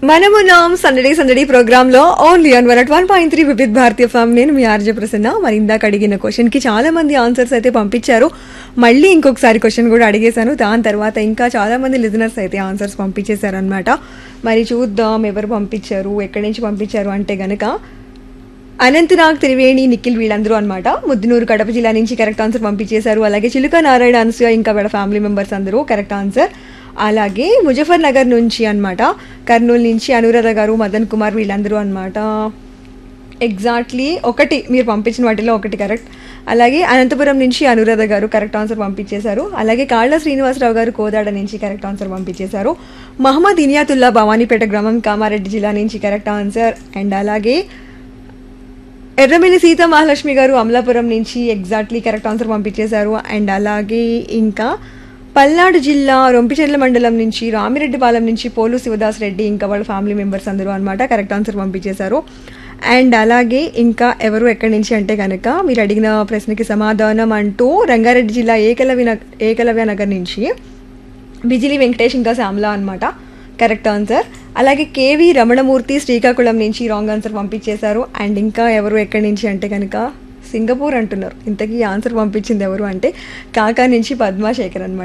మనమున్నాం సందడి సందడి ప్రోగ్రామ్ లో only on one at one point three Vividh Bharati FM నేను మీ ఆర్జే ప్రసన్న మరి ఇందాక అడిగిన క్వశ్చన్ కి చాలా మంది ఆన్సర్స్ అయితే పంపించారు మళ్ళీ ఇంకొకసారి క్వశ్చన్ కూడా అడిగేశాను దాని తర్వాత ఇంకా చాలా మంది లిజనర్స్ అయితే ఆన్సర్స్ పంపించేశారు అనమాట మరి చూద్దాం ఎవరు పంపించారు ఎక్కడి నుంచి పంపించారు అంటే గనక అనంతనాగ్ త్రివేణి నిఖిల్ వీళ్ళందరూ అనమాట ముద్దునూరు కడప జిల్లా నుంచి కరెక్ట్ ఆన్సర్ పంపించేశారు అలాగే చిలుక నారాయణ అనసూయ ఇంకా వాళ్ళ ఫ్యామిలీ మెంబర్స్ అందరూ కరెక్ట్ ఆన్సర్ అలాగే ముజఫర్ నగర్ నుంచి అన్నమాట కర్నూలు నుంచి అనురాధ గారు మదన్ కుమార్ వీళ్ళందరూ అన్నమాట ఎగ్జాక్ట్లీ ఒకటి మీరు పంపించిన వాటిలో ఒకటి కరెక్ట్ అలాగే అనంతపురం నుంచి అనురాధ గారు కరెక్ట్ ఆన్సర్ పంపించేశారు అలాగే కాళ్ళ శ్రీనివాసరావు గారు కోదాడ నుంచి కరెక్ట్ ఆన్సర్ పంపించేశారు మహమ్మద్ ఇనియాతుల్లా భవానీపేట గ్రామం కామారెడ్డి జిల్లా నుంచి కరెక్ట్ ఆన్సర్ అండ్ అలాగే ఎర్రమిల్లి సీత మహాలక్ష్మి గారు అమలాపురం నుంచి ఎగ్జాక్ట్లీ కరెక్ట్ ఆన్సర్ పంపించేశారు అండ్ అలాగే ఇంకా పల్నాడు జిల్లా రొంపిచెర్ల మండలం నుంచి రామిరెడ్డిపాలెం నుంచి పోలు శివదాస్ రెడ్డి ఇంకా వాళ్ళ ఫ్యామిలీ మెంబర్స్ అందరూ అనమాట కరెక్ట్ ఆన్సర్ పంపించేశారు అండ్ అలాగే ఇంకా ఎవరు ఎక్కడి నుంచి అంటే కనుక మీరు అడిగిన ప్రశ్నకి సమాధానం అంటూ రంగారెడ్డి జిల్లా ఏకలవ్య నగ ఏకలవ్య నగర్ నుంచి బిజిలి వెంకటేష్ ఇంకా శ్యామల అనమాట కరెక్ట్ ఆన్సర్ అలాగే కేవి రమణమూర్తి శ్రీకాకుళం నుంచి రాంగ్ ఆన్సర్ పంపించేశారు అండ్ ఇంకా ఎవరు ఎక్కడి నుంచి అంటే కనుక సింగపూర్ అంటున్నారు ఇంతకీ ఆన్సర్ పంపించింది ఎవరు అంటే కాకా నుంచి పద్మాశేఖర్ అనమాట